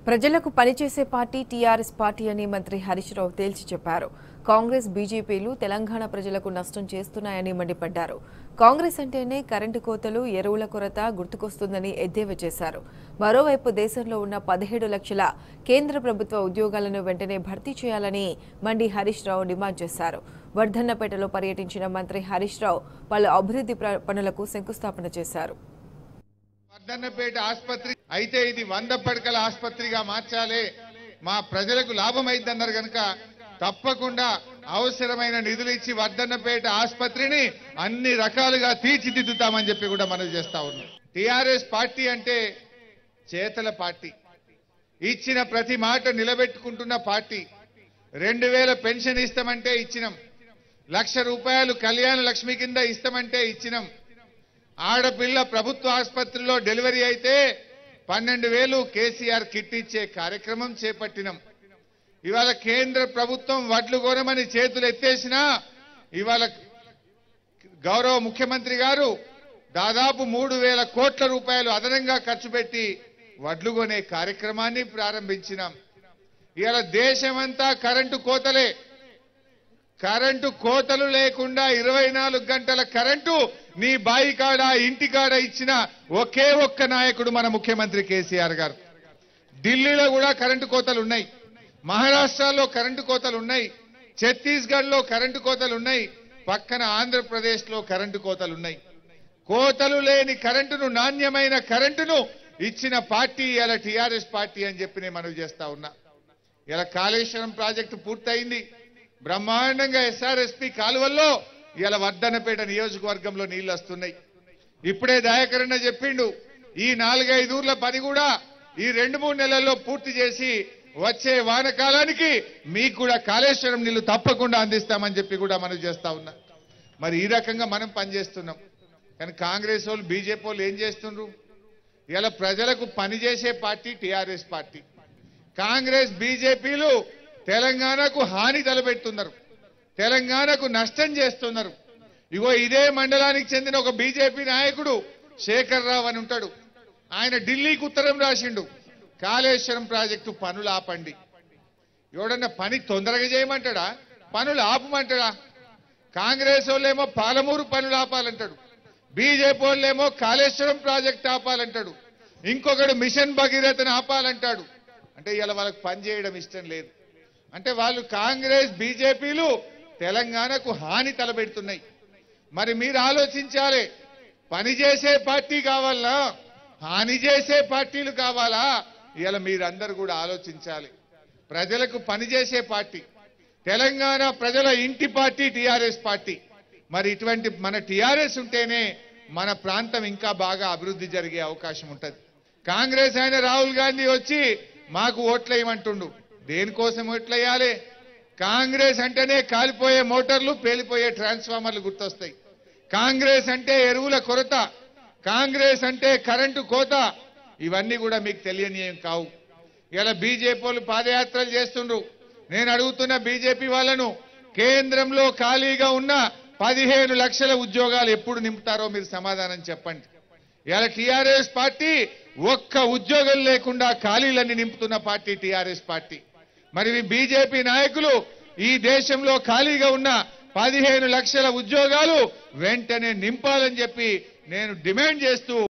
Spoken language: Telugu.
ప్రజలకు పనిచేసే పార్టీ టీఆర్ఎస్ పార్టీ అని మంత్రి హరీష్ రావు తేల్చి చెప్పారు కాంగ్రెస్ బీజేపీలు తెలంగాణ ప్రజలకు నష్టం చేస్తున్నాయని మండిపడ్డారు కాంగ్రెస్ అంటేనే కరెంటు కోతలు ఎరువుల కొరత గుర్తుకొస్తుందని ఎద్దేవా చేశారు మరోవైపు దేశంలో ఉన్న పదిహేడు లక్షల కేంద్ర ప్రభుత్వ ఉద్యోగాలను వెంటనే భర్తీ చేయాలని మండి హరీష్ రావు డిమాండ్ చేశారు వర్ధన్నపేటలో పర్యటించిన మంత్రి హరీష్ రావు పలు అభివృద్ధి ప్ర- పనులకు శంకుస్థాపన చేశారు వర్ధన్నపేట ఆసుపత్రి అయితే ఇది వంద పడకల ఆసుపత్రిగా మార్చాలి మా ప్రజలకు లాభం అయిందన్నారు కనుక తప్పకుండా అవసరమైన నిధులు ఇచ్చి వర్ధన్నపేట ఆసుపత్రిని అన్ని రకాలుగా తీర్చిదిద్దుతామని చెప్పి కూడా మనం చేస్తా ఉన్నాం టిఆర్ఎస్ పార్టీ అంటే చేతల పార్టీ ఇచ్చిన ప్రతి మాట నిలబెట్టుకుంటున్న పార్టీ రెండు వేల పెన్షన్ ఇస్తామంటే ఇచ్చినాం లక్ష రూపాయలు కళ్యాణ లక్ష్మి కింద ఇస్తామంటే ఇచ్చినాం ఆడపిల్ల ప్రభుత్వ ఆసుపత్రిలో డెలివరీ అయితే పన్నెండు వేలు కేసీఆర్ కిట్ ఇచ్చే కార్యక్రమం చేపట్టినాం ఇవాళ కేంద్ర ప్రభుత్వం వడ్లు కొనమని చేతులు ఎత్తేసినా ఇవాళ గౌరవ ముఖ్యమంత్రి గారు దాదాపు మూడు వేల కోట్ల రూపాయలు అదనంగా ఖర్చు పెట్టి వడ్లు కొనే కార్యక్రమాన్ని ప్రారంభించినాం ఇవాళ దేశమంతా కరెంటు కోతలే కరెంటు కోతలు లేకుండా ఇరవై నాలుగు గంటల కరెంటు నీ బాయి కాడ ఇంటి కాడ ఇచ్చిన ఒకే ఒక్క నాయకుడు మన ముఖ్యమంత్రి కేసీఆర్ గారు ఢిల్లీలో కూడా కరెంటు కోతలు ఉన్నాయి మహారాష్ట్రలో కరెంటు కోతలు ఉన్నాయి ఛత్తీస్గఢ్ లో కరెంటు కోతలు ఉన్నాయి పక్కన ఆంధ్రప్రదేశ్ లో కరెంటు కోతలు ఉన్నాయి కోతలు లేని కరెంటును నాణ్యమైన కరెంటును ఇచ్చిన పార్టీ ఇలా టీఆర్ఎస్ పార్టీ అని చెప్పి నేను మనవి చేస్తా ఉన్నా ఇలా కాళేశ్వరం ప్రాజెక్టు పూర్తయింది బ్రహ్మాండంగా ఎస్ఆర్ఎస్పి కాలువల్లో ఇలా వర్ధనపేట నియోజకవర్గంలో నీళ్లు వస్తున్నాయి ఇప్పుడే దయాకరణ చెప్పిండు ఈ నాలుగైదు ఊర్ల పని కూడా ఈ రెండు మూడు నెలల్లో పూర్తి చేసి వచ్చే వానకాలానికి మీకు కూడా కాళేశ్వరం నీళ్లు తప్పకుండా అందిస్తామని చెప్పి కూడా మనం చేస్తా ఉన్నా మరి ఈ రకంగా మనం పనిచేస్తున్నాం కానీ కాంగ్రెస్ వాళ్ళు బీజేపీ వాళ్ళు ఏం చేస్తుండ్రు ఇలా ప్రజలకు పనిచేసే పార్టీ టీఆర్ఎస్ పార్టీ కాంగ్రెస్ బీజేపీలు తెలంగాణకు హాని తలపెడుతున్నారు తెలంగాణకు నష్టం చేస్తున్నారు ఇగో ఇదే మండలానికి చెందిన ఒక బీజేపీ నాయకుడు శేఖర్ రావు అని ఉంటాడు ఆయన ఢిల్లీకి ఉత్తరం రాసిండు కాళేశ్వరం ప్రాజెక్టు పనులు ఆపండి ఎవడన్నా పని తొందరగా చేయమంటాడా పనులు ఆపమంటాడా కాంగ్రెస్ వాళ్ళేమో పాలమూరు పనులు ఆపాలంటాడు బీజేపీ వాళ్ళేమో కాళేశ్వరం ప్రాజెక్ట్ ఆపాలంటాడు ఇంకొకడు మిషన్ భగీరథను ఆపాలంటాడు అంటే ఇలా వాళ్ళకి పని చేయడం ఇష్టం లేదు అంటే వాళ్ళు కాంగ్రెస్ బీజేపీలు తెలంగాణకు హాని తలపెడుతున్నాయి మరి మీరు ఆలోచించాలి పని చేసే పార్టీ కావాలా హాని చేసే పార్టీలు కావాలా ఇలా మీరందరూ కూడా ఆలోచించాలి ప్రజలకు పనిచేసే పార్టీ తెలంగాణ ప్రజల ఇంటి పార్టీ టీఆర్ఎస్ పార్టీ మరి ఇటువంటి మన టీఆర్ఎస్ ఉంటేనే మన ప్రాంతం ఇంకా బాగా అభివృద్ధి జరిగే అవకాశం ఉంటది కాంగ్రెస్ ఆయన రాహుల్ గాంధీ వచ్చి మాకు ఓట్లేయమంటుండు దేనికోసం ఓట్లేయాలి కాంగ్రెస్ అంటేనే కాలిపోయే మోటార్లు పేలిపోయే ట్రాన్స్ఫార్మర్లు గుర్తొస్తాయి కాంగ్రెస్ అంటే ఎరువుల కొరత కాంగ్రెస్ అంటే కరెంటు కోత ఇవన్నీ కూడా మీకు తెలియని ఏం కావు ఇలా బీజేపీ వాళ్ళు పాదయాత్రలు చేస్తుండ్రు నేను అడుగుతున్న బీజేపీ వాళ్ళను కేంద్రంలో ఖాళీగా ఉన్న పదిహేను లక్షల ఉద్యోగాలు ఎప్పుడు నింపుతారో మీరు సమాధానం చెప్పండి ఇలా టీఆర్ఎస్ పార్టీ ఒక్క ఉద్యోగం లేకుండా ఖాళీలన్నీ నింపుతున్న పార్టీ టీఆర్ఎస్ పార్టీ మరి మీ బీజేపీ నాయకులు ఈ దేశంలో ఖాళీగా ఉన్న పదిహేను లక్షల ఉద్యోగాలు వెంటనే నింపాలని చెప్పి నేను డిమాండ్ చేస్తూ